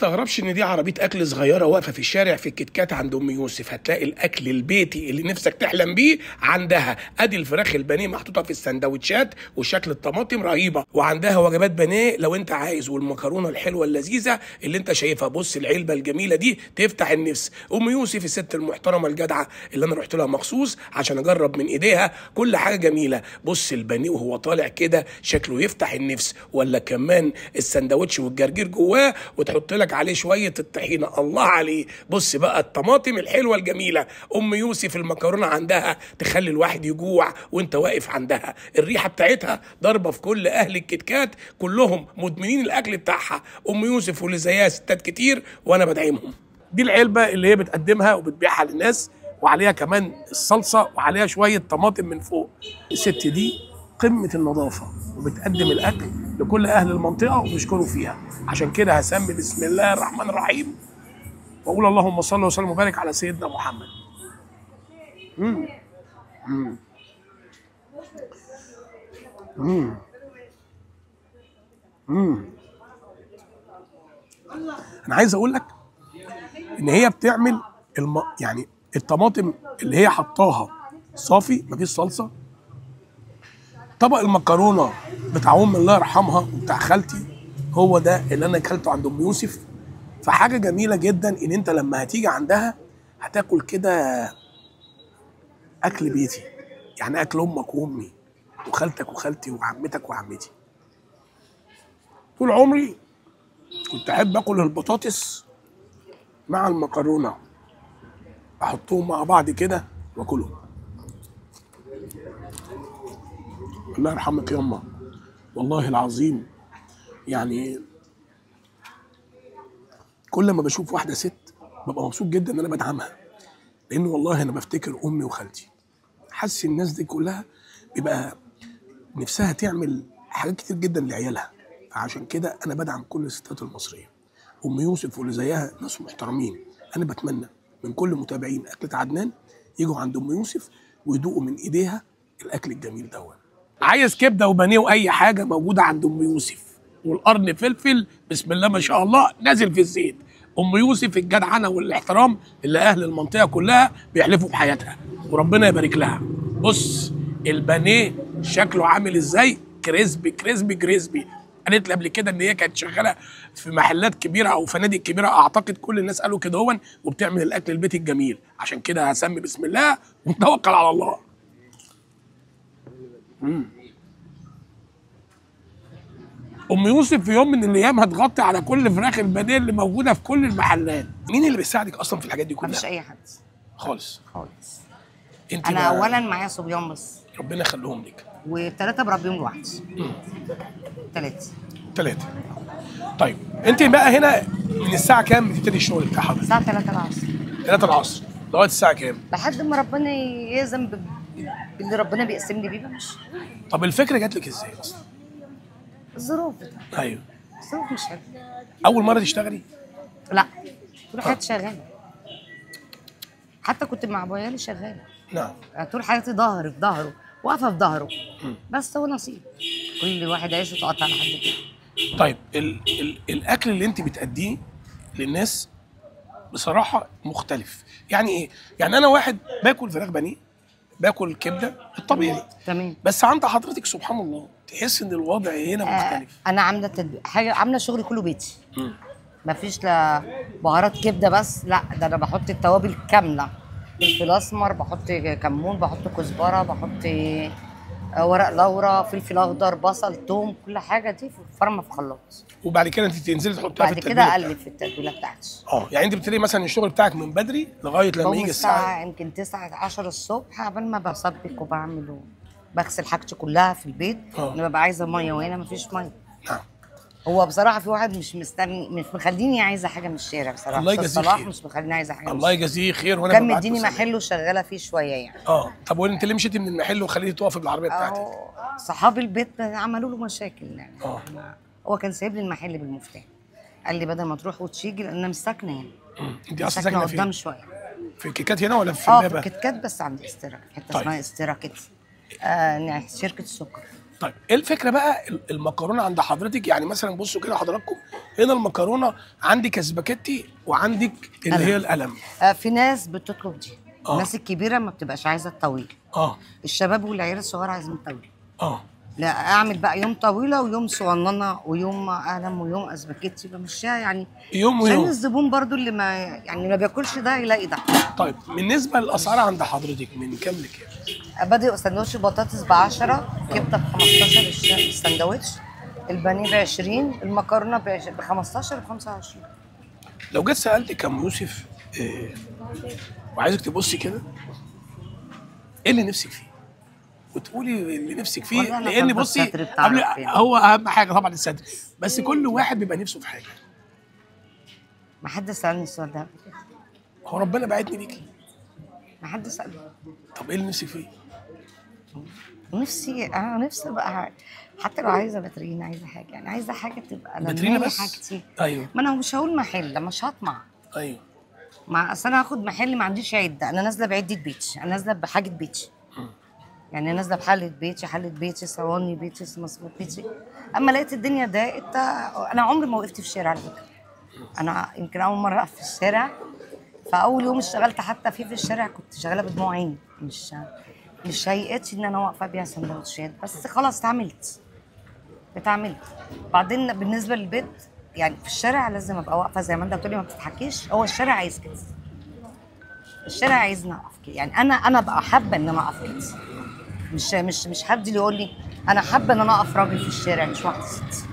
تستغربش ان دي عربيه اكل صغيره واقفه في الشارع في الكتكات عند ام يوسف هتلاقي الاكل البيتي اللي نفسك تحلم بيه عندها ادي الفراخ البانيه محطوطه في السندوتشات وشكل الطماطم رهيبه وعندها وجبات بانيه لو انت عايز والمكرونه الحلوه اللذيذه اللي انت شايفها بص العلبه الجميله دي تفتح النفس ام يوسف الست المحترمه الجدعه اللي انا رحت لها مخصوص عشان اجرب من ايديها كل حاجه جميله بص البانيه وهو طالع كده شكله يفتح النفس ولا كمان السندوتش والجرجير جواه وتحط لك عليه شويه الطحينه الله عليه بص بقى الطماطم الحلوه الجميله ام يوسف المكرونه عندها تخلي الواحد يجوع وانت واقف عندها الريحه بتاعتها ضاربه في كل اهل الكتكات كلهم مدمنين الاكل بتاعها ام يوسف واللي زيها ستات كتير وانا بدعمهم دي العلبه اللي هي بتقدمها وبتبيعها للناس وعليها كمان الصلصه وعليها شويه طماطم من فوق الست دي قمه النظافه وبتقدم الاكل لكل اهل المنطقه وبيشكروا فيها عشان كده هسمي بسم الله الرحمن الرحيم واقول اللهم صل وسلم وبارك على سيدنا محمد مم. مم. مم. مم. انا عايز اقول لك ان هي بتعمل الم... يعني الطماطم اللي هي حطاها صافي مفيش صلصه طبق المكرونه بتاع ام الله يرحمها وبتاع خالتي هو ده اللي انا اكلته عند ام يوسف فحاجه جميله جدا ان انت لما هتيجي عندها هتاكل كده اكل بيتي يعني اكل امك وامي وخالتك وخالتي وعمتك وعمتي طول عمري كنت احب اكل البطاطس مع المكرونه احطهم مع بعض كده واكلهم الله يرحمك يما والله العظيم يعني كل ما بشوف واحده ست ببقى مبسوط جدا ان انا بدعمها لان والله انا بفتكر امي وخالتي حاسس الناس دي كلها بيبقى نفسها تعمل حاجات كتير جدا لعيالها فعشان كده انا بدعم كل الستات المصريه ام يوسف واللي زيها ناس محترمين انا بتمنى من كل متابعين اكله عدنان يجوا عند ام يوسف ويدوقوا من ايديها الاكل الجميل دوت عايز كبده وبانيه واي حاجه موجوده عند ام يوسف والقرن فلفل بسم الله ما شاء الله نازل في الزيت ام يوسف الجدعنه والاحترام اللي اهل المنطقه كلها بيحلفوا بحياتها وربنا يبارك لها بص البانيه شكله عامل ازاي كريسبي كريسبي كريسبي قالت لي قبل كده ان هي كانت شغاله في محلات كبيره او فنادق كبيره اعتقد كل الناس قالوا كده هون وبتعمل الاكل البيتي الجميل عشان كده هسمي بسم الله ونتوكل على الله مم. ام يوسف في يوم من الايام هتغطي على كل فراخ البانيه اللي موجوده في كل المحلات مين اللي بيساعدك اصلا في الحاجات دي مفيش كلها اي حد خالص خالص انت انا بقى- اولا معايا صبيان بس ربنا يخليهم لك وثلاثه بربيهم لوحدي ثلاثه ثلاثه طيب انت بقى هنا من الساعه كام بتبتدي الشغل بتاع حضرتك الساعه 3 العصر 3 العصر لغايه الساعه كام لحد ما ربنا يأذن ب- باللي ربنا بيقسم لي بيه بمشي طب الفكره جات لك ازاي اصلا الظروف ايوه الظروف مش حلوه اول مره تشتغلي لا طول حياتي شغاله حتى كنت مع ابويا شغاله نعم يعني طول حياتي ظهري في ظهره واقفه في ظهره بس هو نصيب كل واحد عيشه تقطع لحد كده طيب ال ال الاكل اللي انت بتأديه للناس بصراحه مختلف يعني ايه يعني انا واحد باكل فراخ بانيه باكل كبده الطبيعي تمام بس عند حضرتك سبحان الله تحس ان الوضع هنا آه مختلف انا عامله تدبير حاجه عامله شغلي كله بيتي مم. مفيش لا بهارات كبده بس لا ده انا بحط التوابل كامله فلفل اسمر بحط كمون بحط كزبره بحط آه، ورق لورا فلفل اخضر بصل توم كل حاجه دي في فرمه في خلاط وبعد كده انت تنزلي تحطيها في بعد التتبيله كده بتاعتك. اقلب في التتبيله بتاعتي اه يعني انت بتبتدي مثلا الشغل بتاعك من بدري لغايه لما بقوم يجي الساعه الساعه يمكن 9 10 الصبح قبل ما بسبك وبعمل و- بغسل حاجتي كلها في البيت آه. انا ببقى عايزه ميه وهنا مفيش ميه نعم هو بصراحه في واحد مش مستني مش مخليني عايزه حاجه من الشارع بصراحه الله أستاذ يجازيه صلاح خير. مش مخليني عايزه حاجه من الله الشارع. يجازيه خير وانا كان ببعت له مديني سلام. محل وشغاله فيه شويه يعني اه طب وانت ليه مشيتي من المحل وخليتي تقفي بالعربيه بتاعتك اهو صحاب البيت عملوا له مشاكل يعني اه هو كان سايب لي المحل بالمفتاح قال لي بدل ما تروح وتيجي لان انا مش ساكنه هنا مم. انت اصلا ساكنه ساكنه قدام فين؟ شويه في الكيكات هنا ولا في اه في امبابه؟ الكيت كات بس عند استرا حته طيب. اسمها استرا كده آه شركه السكر طيب ايه الفكره بقى ال- المكرونه عند حضرتك يعني مثلا بصوا كده حضراتكم هنا المكرونه عندك سباكيتي وعندك اللي قلم. هي القلم آه في ناس بتطلب دي آه. الناس الكبيره ما بتبقاش عايزه الطويل اه الشباب والعيال الصغار عايزين طويل اه لا اعمل بقى يوم طويله ويوم صغننه ويوم قلم ويوم اسباجيتي بمشيها يعني يوم عشان ويوم الزبون برضو اللي ما يعني ما بياكلش ده يلاقي ده طيب بالنسبه للاسعار عند حضرتك من كام لكام بادئ سندوتش بطاطس ب 10 كبده ب 15 الش- السندوتش البانيه ب 20 المكرونه ب 15 ب 25 لو جيت سالتك يا ام يوسف إيه وعايزك تبصي كده ايه اللي نفسك فيه وتقولي اللي نفسك فيه والله أنا لان طالبة بصي الستر بتاعنا قبل فين. هو اهم حاجه طبعا الستر بس كل واحد بيبقى نفسه في حاجه ما حد سالني السؤال ده هو ربنا بعتني بيكي ما حد سالني طب ايه اللي نفسك فيه نفسي انا نفسي بقى حتى لو عايزه باترينا عايزه حاجه يعني عايزه حاجه تبقى باترينا لمالي بس حاجتي ايوه ما انا مش هقول محل مش هطمع ايوه مع اصل انا هاخد محل ما عنديش عده انا نازله بعده بيتي انا نازله بحاجه بيتي يعني نازله بحله بيتي حله بيتي صواني بيتي مصروف بيتي اما لقيت الدنيا ضاقت انا عمري ما وقفت في الشارع على فكره انا يمكن اول مره اقف في الشارع فاول يوم اشتغلت حتى فيه في الشارع كنت شغاله بدموع عيني مش مش هيئتي ان انا واقفه بيها سندوتشات بس خلاص اتعاملت اتعاملت بعدين بالنسبه للبيت يعني في الشارع لازم ابقى واقفه زي ما انت بتقولي ما بتضحكيش هو الشارع عايز كده الشارع عايزني اقف كده يعني انا انا بقى حابه ان انا اقف كده مش مش مش حد اللي يقول لي انا حابه ان انا اقف راجل في الشارع مش واحده ست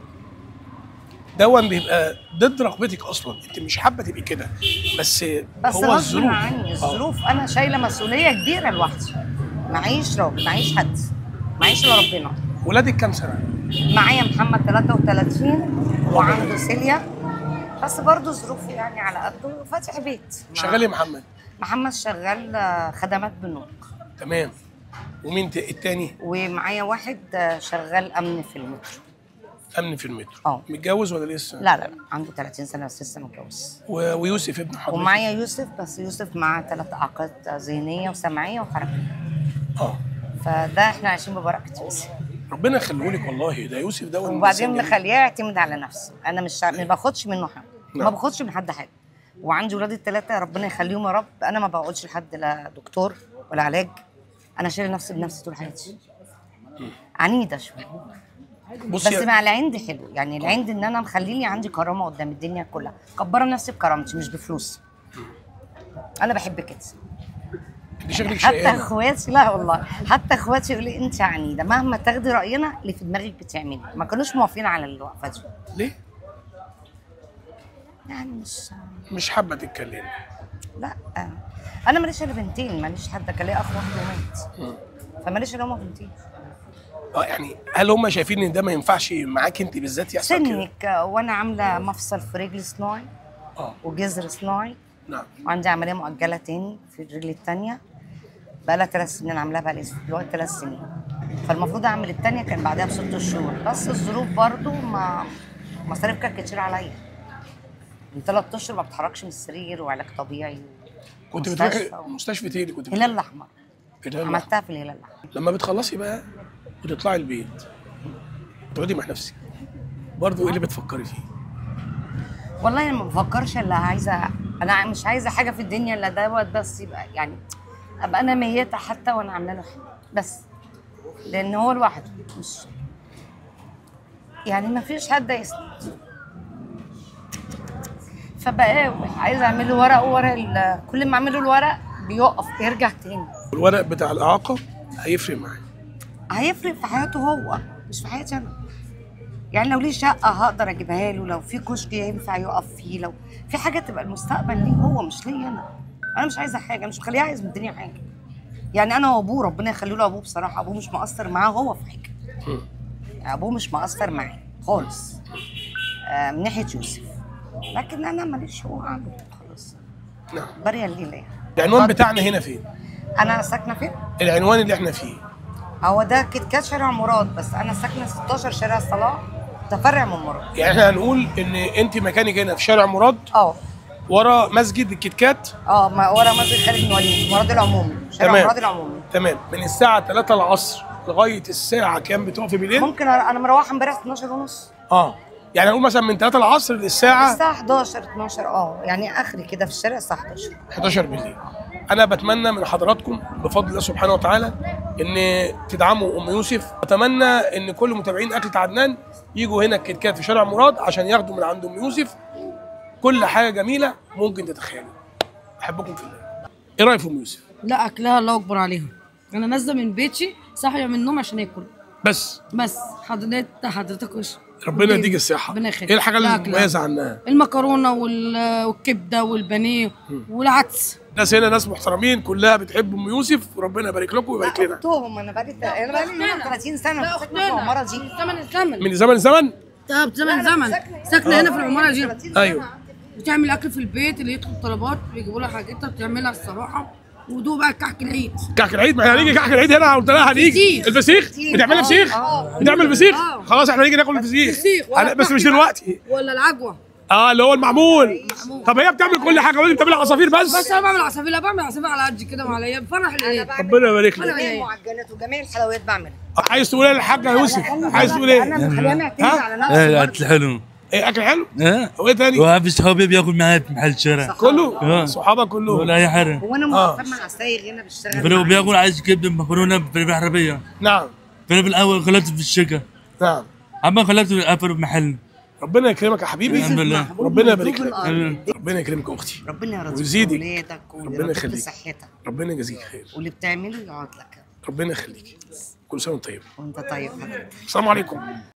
دون بيبقى ضد رغبتك اصلا انت مش حابه تبقي كده بس بس هو غصب الظروف عني آه. الظروف انا شايله مسؤوليه كبيره لوحدي معيش راجل معيش حد معيش الا ربنا ولادك كام سنه معايا محمد 33 وعنده سيليا بس برضه ظروفه يعني على قده فاتح بيت مع- شغال يا محمد محمد شغال آه، خدمات بنوك تمام ومين ت- التاني ومعايا واحد آه، شغال امن في المترو امن في المترو اه. متجوز ولا لسه لا لا لا عنده 30 سنه بس لسه متجوز و- ويوسف ابن حضرتك ومعايا يوسف بس يوسف معاه ثلاث اعاقات ذهنيه وسمعيه وحركيه اه فده احنا عايشين ببركه يوسف ربنا يخليهولك والله ده يوسف ده وبعدين إنسان جميل. مخليه يعتمد على نفسه انا مش ما باخدش منه حاجه ما نعم. باخدش من حد حاجه وعندي ولادي الثلاثه ربنا يخليهم يا رب انا ما بقعدش لحد لا دكتور ولا علاج انا شايله نفسي بنفسي طول حياتي عنيده شويه بس بصي مع العند حلو يعني العند ان انا مخليني عندي كرامه قدام الدنيا كلها كبره نفسي بكرامتي مش بفلوس انا بحب كده انت شكلك حتى شقيانه اخواتي لا والله حتى اخواتي يقولوا لي انت عنيده مهما تاخدي راينا اللي في دماغك بتعملي ما كانوش موافقين على الوقفه دي ليه؟ يعني مش مش حابه تتكلمي لا انا ماليش الا بنتين ماليش حد كان ليا اخ واحد ومات فماليش الا هما بنتين اه يعني هل هم شايفين ان ده ما ينفعش معاك انت بالذات يحصل كده؟ سنك وانا عامله مفصل في رجل صناعي اه وجذر صناعي نعم وعندي عمليه مؤجله تاني في الرجل التانيه بقالها ثلاث سنين عاملاها بقالي دلوقتي ثلاث سنين فالمفروض اعمل التانيه كان بعدها بست شهور بس الظروف برضو ما مصاريف كانت كتير عليا من ثلاث اشهر ما بتحركش من السرير وعلاج طبيعي كنت مستشفى بتروحي و- مستشفى ايه اللي كنت بتروحي؟ الهلال الاحمر الهلال عملتها في الهلال الاحمر لما بتخلصي بقى وتطلعي البيت تقعدي مع نفسك برضه ايه اللي بتفكري فيه؟ والله انا ما بفكرش الا عايزه انا مش عايزه حاجه في الدنيا الا دوت بس يبقى يعني ابقى انا ميته حتى وانا عامله له حاجه بس لان هو لوحده مش يعني ما فيش حد يسند فبقاوي عايزه اعمل له ورق وورق ال- كل ما اعمل له الورق بيقف بيرجع تاني الورق بتاع الاعاقه هيفرق معايا هيفرق في حياته هو مش في حياتي انا يعني لو ليه شقه هقدر اجيبها له لو في كشك ينفع يقف فيه لو في حاجه تبقى المستقبل ليه هو مش ليا انا انا مش عايزه حاجه مش مخليه عايز من الدنيا حاجه يعني انا وابوه ربنا يخلي له ابوه بصراحه ابوه مش مقصر معاه هو في حاجه مم. يعني ابوه مش مقصر معاه خالص آه من ناحيه يوسف لكن انا ماليش هو اعمل خلاص نعم بريا الليله يعني العنوان بتاعنا هنا فين؟ انا ساكنه فين؟ العنوان اللي احنا فيه هو ده كيت كات شارع مراد بس انا ساكنه 16 شارع صلاح متفرع من مراد يعني احنا هنقول ان انت مكانك هنا في شارع مراد اه ورا مسجد الكيت كات اه ما ورا مسجد خالد بن وليد مراد العمومي شارع تمام. مراد العمومي تمام من الساعه 3 العصر لغايه الساعه كام بتقفي بالليل ممكن أ- انا مروحه امبارح 12 ونص اه يعني اقول مثلا من 3 العصر للساعه الساعه 11 12 اه يعني اخري كده في الشارع الساعه 11 11 بالليل انا بتمنى من حضراتكم بفضل الله سبحانه وتعالى ان تدعموا ام يوسف اتمنى ان كل متابعين اكلة عدنان يجوا هنا الكيت كات في شارع مراد عشان ياخدوا من عند ام يوسف كل حاجه جميله ممكن تتخيلوا احبكم في الله ايه رايك في ام يوسف لا اكلها الله اكبر عليها انا نازله من بيتي صاحيه من النوم عشان اكل بس بس حضرتك حضرتك وش ربنا يديك الصحه ربنا يخليك. ايه الحاجه لا، المميزه عنها المكرونه وال- والكبده والبانيه والعدس ناس هنا ناس محترمين كلها بتحب ام يوسف وربنا يبارك لكم ويبارك لنا اختهم انا بقالي انا بقالي هنا 30 سنه لا ساكنه في العماره دي زمن الزمن من زمن زمن طب زمن زمن ساكنه هنا في العماره دي ايوه بتعمل اكل في البيت اللي يطلب طلبات بيجيبوا لها حاجتها بتعملها الصراحه ودوق بقى كحك العيد كحك العيد ما احنا هنيجي كحك العيد هنا قلت لها هنيجي فسيخ. الفسيخ بتعمل فسيخ بتعمل فسيخ آه. خلاص احنا هنيجي ناكل الفسيخ فسيخ. هن- بس مش دلوقتي ولا العجوه اه اللي هو المعمول طب هي بتعمل كل حاجه وانت بتعمل عصافير بس بس انا بعمل عصافير لا بعمل عصافير على قد كده وعليا بفرح الايه ربنا يبارك أنا لك جميع إيه؟ المعجنات وجميع الحلويات بعملها عايز تقول ايه للحاجه يوسف عايز تقول انا ايه مخليها معتمده ها؟ على نفسي ايه برضه. اكل حلو ايه اكل حلو ايه وايه تاني وابي صحابي بياكل معايا في محل شارع كله آه. صحابك كلهم ولا اي حاجه هو انا موقفه مع السايغ هنا بالشارع فلو بياكل عايز كبده مكرونه في العربيه نعم فانا في الاول خلطت في الشقه نعم اما خلطت في محل ربنا يكرمك يا حبيبي الحمد لله. ربنا يبارك لك الأرض. ربنا يكرمك يا اختي ربنا يرزقك ويزيدك. ولادك ربنا ويرزقك يخليك. بصحتك ربنا يجازيك خير واللي بتعمله يقعد لك ربنا يخليك كل سنه وانت طيب وانت طيب حضرتك السلام عليكم